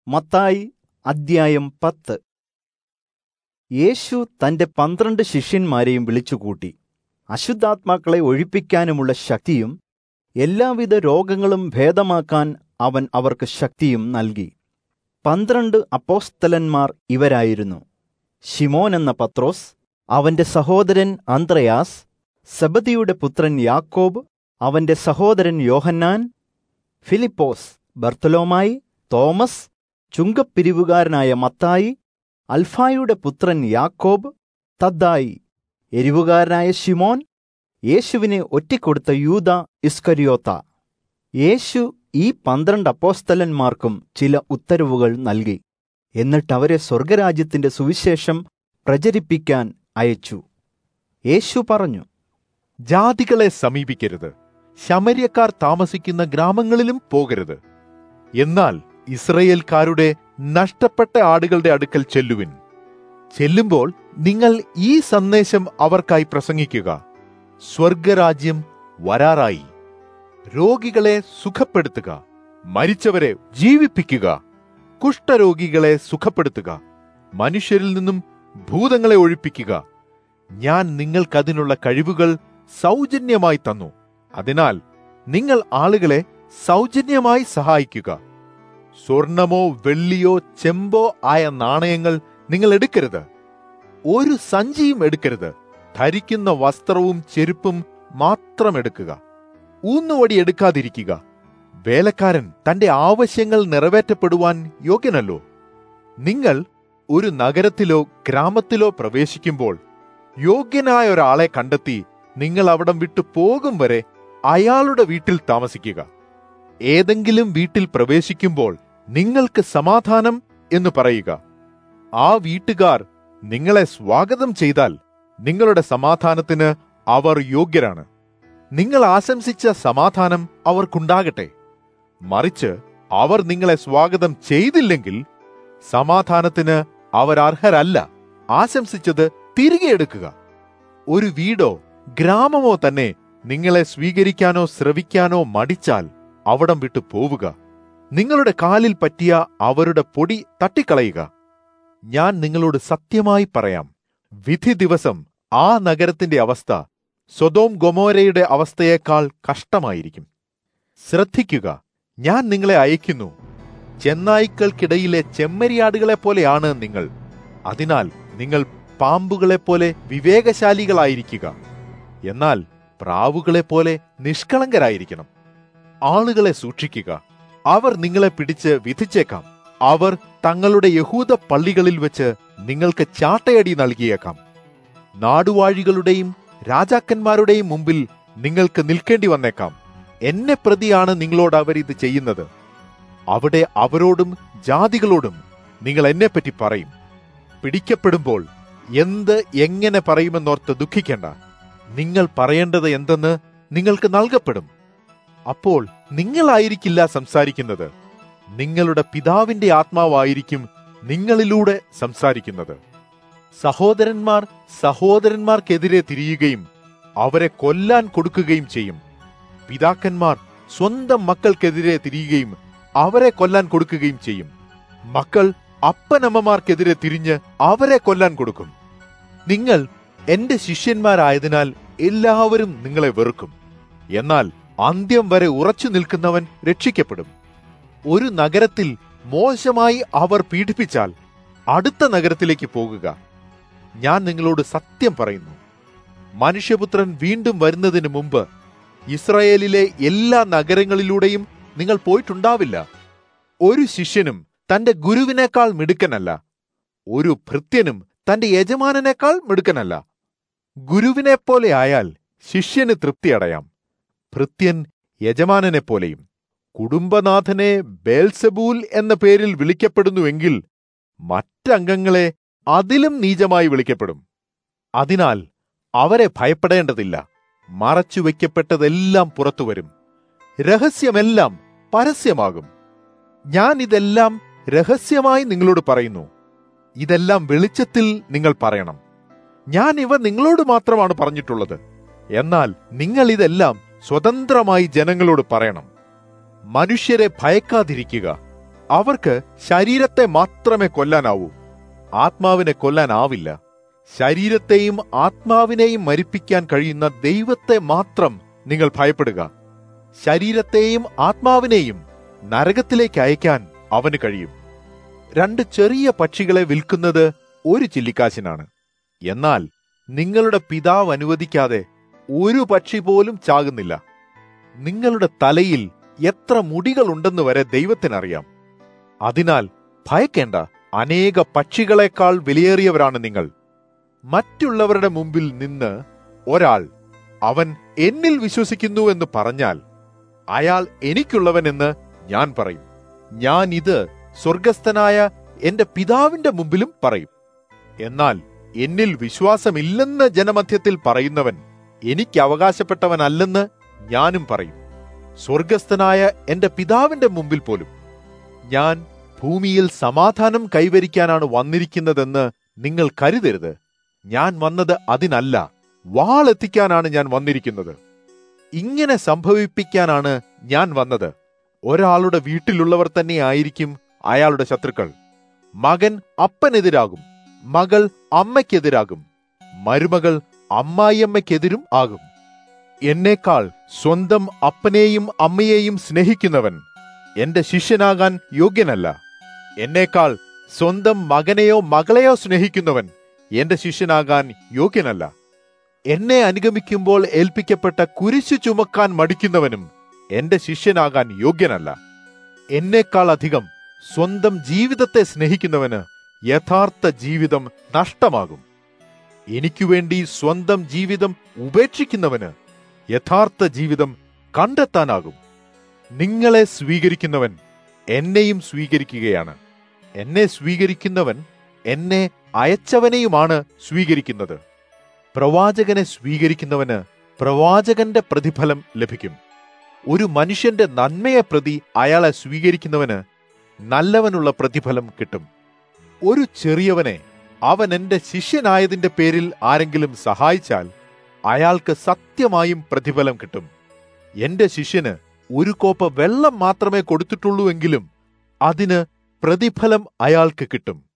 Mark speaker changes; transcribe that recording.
Speaker 1: മത്തായി അദ്ധ്യായം പത്ത് യേശു തന്റെ പന്ത്രണ്ട് ശിഷ്യന്മാരെയും വിളിച്ചുകൂട്ടി അശുദ്ധാത്മാക്കളെ ഒഴിപ്പിക്കാനുമുള്ള ശക്തിയും എല്ലാവിധ രോഗങ്ങളും ഭേദമാക്കാൻ അവൻ അവർക്ക് ശക്തിയും നൽകി പന്ത്രണ്ട് അപ്പോസ്തലന്മാർ ഇവരായിരുന്നു ശിമോൻ എന്ന പത്രോസ് അവന്റെ സഹോദരൻ അന്ത്രയാസ് സെബദിയുടെ പുത്രൻ യാക്കോബ് അവന്റെ സഹോദരൻ യോഹന്നാൻ ഫിലിപ്പോസ് ബർത്തലോമായി തോമസ് ചുങ്കപ്പിരിവുകാരനായ മത്തായി അൽഫായുടെ പുത്രൻ യാക്കോബ് തദ്ദായി എരിവുകാരനായ ഷിമോൻ യേശുവിനെ ഒറ്റിക്കൊടുത്ത യൂത ഇസ്കരിയോത്ത യേശു ഈ പന്ത്രണ്ട് അപ്പോസ്തലന്മാർക്കും ചില ഉത്തരവുകൾ നൽകി എന്നിട്ടവരെ സ്വർഗരാജ്യത്തിന്റെ സുവിശേഷം പ്രചരിപ്പിക്കാൻ അയച്ചു യേശു പറഞ്ഞു
Speaker 2: ജാതികളെ സമീപിക്കരുത് ശമര്യക്കാർ താമസിക്കുന്ന ഗ്രാമങ്ങളിലും പോകരുത് എന്നാൽ ഇസ്രയേൽക്കാരുടെ നഷ്ടപ്പെട്ട ആടുകളുടെ അടുക്കൽ ചെല്ലുവിൻ ചെല്ലുമ്പോൾ നിങ്ങൾ ഈ സന്ദേശം അവർക്കായി പ്രസംഗിക്കുക സ്വർഗരാജ്യം വരാറായി രോഗികളെ സുഖപ്പെടുത്തുക മരിച്ചവരെ ജീവിപ്പിക്കുക കുഷ്ഠരോഗികളെ സുഖപ്പെടുത്തുക മനുഷ്യരിൽ നിന്നും ഭൂതങ്ങളെ ഒഴിപ്പിക്കുക ഞാൻ നിങ്ങൾക്കതിനുള്ള കഴിവുകൾ സൗജന്യമായി തന്നു അതിനാൽ നിങ്ങൾ ആളുകളെ സൗജന്യമായി സഹായിക്കുക സ്വർണമോ വെള്ളിയോ ചെമ്പോ ആയ നാണയങ്ങൾ നിങ്ങൾ എടുക്കരുത് ഒരു സഞ്ചിയും എടുക്കരുത് ധരിക്കുന്ന വസ്ത്രവും ചെരുപ്പും മാത്രം എടുക്കുക ഊന്നുവടി എടുക്കാതിരിക്കുക വേലക്കാരൻ തന്റെ ആവശ്യങ്ങൾ നിറവേറ്റപ്പെടുവാൻ യോഗ്യനല്ലോ നിങ്ങൾ ഒരു നഗരത്തിലോ ഗ്രാമത്തിലോ പ്രവേശിക്കുമ്പോൾ യോഗ്യനായ ഒരാളെ കണ്ടെത്തി നിങ്ങൾ അവിടം വിട്ടു പോകും വരെ അയാളുടെ വീട്ടിൽ താമസിക്കുക ഏതെങ്കിലും വീട്ടിൽ പ്രവേശിക്കുമ്പോൾ നിങ്ങൾക്ക് സമാധാനം എന്ന് പറയുക ആ വീട്ടുകാർ നിങ്ങളെ സ്വാഗതം ചെയ്താൽ നിങ്ങളുടെ സമാധാനത്തിന് അവർ യോഗ്യരാണ് നിങ്ങൾ ആശംസിച്ച സമാധാനം അവർക്കുണ്ടാകട്ടെ മറിച്ച് അവർ നിങ്ങളെ സ്വാഗതം ചെയ്തില്ലെങ്കിൽ സമാധാനത്തിന് അവർ അർഹരല്ല ആശംസിച്ചത് തിരികെ എടുക്കുക ഒരു വീടോ ഗ്രാമമോ തന്നെ നിങ്ങളെ സ്വീകരിക്കാനോ ശ്രവിക്കാനോ മടിച്ചാൽ അവിടം വിട്ടു പോവുക നിങ്ങളുടെ കാലിൽ പറ്റിയ അവരുടെ പൊടി തട്ടിക്കളയുക ഞാൻ നിങ്ങളോട് സത്യമായി പറയാം വിധി ദിവസം ആ നഗരത്തിന്റെ അവസ്ഥ സ്വതോം ഗൊമോരയുടെ അവസ്ഥയേക്കാൾ കഷ്ടമായിരിക്കും ശ്രദ്ധിക്കുക ഞാൻ നിങ്ങളെ അയക്കുന്നു ചെന്നായ്ക്കൾക്കിടയിലെ ചെമ്മരിയാടുകളെ പോലെയാണ് നിങ്ങൾ അതിനാൽ നിങ്ങൾ പാമ്പുകളെപ്പോലെ വിവേകശാലികളായിരിക്കുക എന്നാൽ പ്രാവുകളെപ്പോലെ നിഷ്കളങ്കരായിരിക്കണം ആളുകളെ സൂക്ഷിക്കുക അവർ നിങ്ങളെ പിടിച്ച് വിധിച്ചേക്കാം അവർ തങ്ങളുടെ യഹൂദ പള്ളികളിൽ വെച്ച് നിങ്ങൾക്ക് ചാട്ടയടി നൽകിയേക്കാം നാടുവാഴികളുടെയും രാജാക്കന്മാരുടെയും മുമ്പിൽ നിങ്ങൾക്ക് നിൽക്കേണ്ടി വന്നേക്കാം എന്നെ പ്രതിയാണ് നിങ്ങളോട് അവർ ഇത് ചെയ്യുന്നത് അവിടെ അവരോടും ജാതികളോടും നിങ്ങൾ എന്നെപ്പറ്റി പറയും പിടിക്കപ്പെടുമ്പോൾ എന്ത് എങ്ങനെ പറയുമെന്നോർത്ത് ദുഃഖിക്കേണ്ട നിങ്ങൾ പറയേണ്ടത് എന്തെന്ന് നിങ്ങൾക്ക് നൽകപ്പെടും അപ്പോൾ നിങ്ങളായിരിക്കില്ല സംസാരിക്കുന്നത് നിങ്ങളുടെ പിതാവിന്റെ ആത്മാവായിരിക്കും നിങ്ങളിലൂടെ സംസാരിക്കുന്നത് സഹോദരന്മാർ സഹോദരന്മാർക്കെതിരെ തിരിയുകയും അവരെ കൊല്ലാൻ കൊടുക്കുകയും ചെയ്യും പിതാക്കന്മാർ സ്വന്തം മക്കൾക്കെതിരെ തിരിയുകയും അവരെ കൊല്ലാൻ കൊടുക്കുകയും ചെയ്യും മക്കൾ അപ്പനമ്മമാർക്കെതിരെ തിരിഞ്ഞ് അവരെ കൊല്ലാൻ കൊടുക്കും നിങ്ങൾ എന്റെ ശിഷ്യന്മാരായതിനാൽ എല്ലാവരും നിങ്ങളെ വെറുക്കും എന്നാൽ അന്ത്യം വരെ ഉറച്ചു നിൽക്കുന്നവൻ രക്ഷിക്കപ്പെടും ഒരു നഗരത്തിൽ മോശമായി അവർ പീഡിപ്പിച്ചാൽ അടുത്ത നഗരത്തിലേക്ക് പോകുക ഞാൻ നിങ്ങളോട് സത്യം പറയുന്നു മനുഷ്യപുത്രൻ വീണ്ടും വരുന്നതിന് മുമ്പ് ഇസ്രായേലിലെ എല്ലാ നഗരങ്ങളിലൂടെയും നിങ്ങൾ പോയിട്ടുണ്ടാവില്ല ഒരു ശിഷ്യനും തന്റെ ഗുരുവിനേക്കാൾ മിടുക്കനല്ല ഒരു ഭൃത്യനും തന്റെ യജമാനനേക്കാൾ മിടുക്കനല്ല ഗുരുവിനെ പോലെ ആയാൽ ശിഷ്യന് തൃപ്തിയടയാം ഭൃത്യൻ യജമാനനെ പോലെയും കുടുംബനാഥനെ ബേൽസബൂൽ എന്ന പേരിൽ വിളിക്കപ്പെടുന്നുവെങ്കിൽ മറ്റംഗങ്ങളെ അതിലും നീചമായി വിളിക്കപ്പെടും അതിനാൽ അവരെ ഭയപ്പെടേണ്ടതില്ല മറച്ചുവെക്കപ്പെട്ടതെല്ലാം പുറത്തുവരും രഹസ്യമെല്ലാം പരസ്യമാകും ഞാൻ ഇതെല്ലാം രഹസ്യമായി നിങ്ങളോട് പറയുന്നു ഇതെല്ലാം വെളിച്ചത്തിൽ നിങ്ങൾ പറയണം ഞാൻ ഇവ നിങ്ങളോട് മാത്രമാണ് പറഞ്ഞിട്ടുള്ളത് എന്നാൽ നിങ്ങൾ ഇതെല്ലാം സ്വതന്ത്രമായി ജനങ്ങളോട് പറയണം മനുഷ്യരെ ഭയക്കാതിരിക്കുക അവർക്ക് ശരീരത്തെ മാത്രമേ കൊല്ലാനാവൂ ആത്മാവിനെ കൊല്ലാനാവില്ല ശരീരത്തെയും ആത്മാവിനെയും മരിപ്പിക്കാൻ കഴിയുന്ന ദൈവത്തെ മാത്രം നിങ്ങൾ ഭയപ്പെടുക ശരീരത്തെയും ആത്മാവിനെയും നരകത്തിലേക്ക് അയക്കാൻ അവന് കഴിയും രണ്ട് ചെറിയ പക്ഷികളെ വിൽക്കുന്നത് ഒരു ചില്ലിക്കാശിനാണ് എന്നാൽ നിങ്ങളുടെ പിതാവ് അനുവദിക്കാതെ ഒരു പക്ഷി പോലും ചാകുന്നില്ല നിങ്ങളുടെ തലയിൽ എത്ര മുടികളുണ്ടെന്ന് വരെ ദൈവത്തിനറിയാം അതിനാൽ ഭയക്കേണ്ട അനേക പക്ഷികളെക്കാൾ വിലയേറിയവരാണ് നിങ്ങൾ മറ്റുള്ളവരുടെ മുമ്പിൽ നിന്ന് ഒരാൾ അവൻ എന്നിൽ വിശ്വസിക്കുന്നു എന്ന് പറഞ്ഞാൽ അയാൾ എനിക്കുള്ളവൻ എന്ന് ഞാൻ പറയും ഞാൻ ഇത് സ്വർഗസ്ഥനായ എന്റെ പിതാവിന്റെ മുമ്പിലും പറയും എന്നാൽ എന്നിൽ വിശ്വാസമില്ലെന്ന് ജനമധ്യത്തിൽ പറയുന്നവൻ എനിക്ക് അവകാശപ്പെട്ടവനല്ലെന്ന് ഞാനും പറയും സ്വർഗസ്ഥനായ എന്റെ പിതാവിന്റെ മുമ്പിൽ പോലും ഞാൻ ഭൂമിയിൽ സമാധാനം കൈവരിക്കാനാണ് വന്നിരിക്കുന്നതെന്ന് നിങ്ങൾ കരുതരുത് ഞാൻ വന്നത് അതിനല്ല വാളെത്തിക്കാനാണ് ഞാൻ വന്നിരിക്കുന്നത് ഇങ്ങനെ സംഭവിപ്പിക്കാനാണ് ഞാൻ വന്നത് ഒരാളുടെ വീട്ടിലുള്ളവർ തന്നെ ആയിരിക്കും അയാളുടെ ശത്രുക്കൾ മകൻ അപ്പനെതിരാകും മകൾ അമ്മയ്ക്കെതിരാകും മരുമകൾ അമ്മായിയമ്മയ്ക്കെതിരും ആകും എന്നേക്കാൾ സ്വന്തം അപ്പനെയും അമ്മയെയും സ്നേഹിക്കുന്നവൻ എന്റെ ശിഷ്യനാകാൻ യോഗ്യനല്ല എന്നേക്കാൾ സ്വന്തം മകനെയോ മകളെയോ സ്നേഹിക്കുന്നവൻ എന്റെ ശിഷ്യനാകാൻ യോഗ്യനല്ല എന്നെ അനുഗമിക്കുമ്പോൾ ഏൽപ്പിക്കപ്പെട്ട കുരിശു ചുമക്കാൻ മടിക്കുന്നവനും എന്റെ ശിഷ്യനാകാൻ യോഗ്യനല്ല എന്നേക്കാൾ അധികം സ്വന്തം ജീവിതത്തെ സ്നേഹിക്കുന്നവന് യഥാർത്ഥ ജീവിതം നഷ്ടമാകും എനിക്കുവേണ്ടി സ്വന്തം ജീവിതം ഉപേക്ഷിക്കുന്നവന് യഥാർത്ഥ ജീവിതം കണ്ടെത്താനാകും നിങ്ങളെ സ്വീകരിക്കുന്നവൻ എന്നെയും സ്വീകരിക്കുകയാണ് എന്നെ സ്വീകരിക്കുന്നവൻ എന്നെ അയച്ചവനെയുമാണ് സ്വീകരിക്കുന്നത് പ്രവാചകനെ സ്വീകരിക്കുന്നവന് പ്രവാചകന്റെ പ്രതിഫലം ലഭിക്കും ഒരു മനുഷ്യന്റെ നന്മയെ പ്രതി അയാളെ സ്വീകരിക്കുന്നവന് നല്ലവനുള്ള പ്രതിഫലം കിട്ടും ഒരു ചെറിയവനെ അവൻ എന്റെ ശിഷ്യനായതിന്റെ പേരിൽ ആരെങ്കിലും സഹായിച്ചാൽ അയാൾക്ക് സത്യമായും പ്രതിഫലം കിട്ടും എന്റെ ശിഷ്യന് ഒരു കോപ്പ വെള്ളം മാത്രമേ കൊടുത്തിട്ടുള്ളൂ എങ്കിലും അതിന് പ്രതിഫലം അയാൾക്ക് കിട്ടും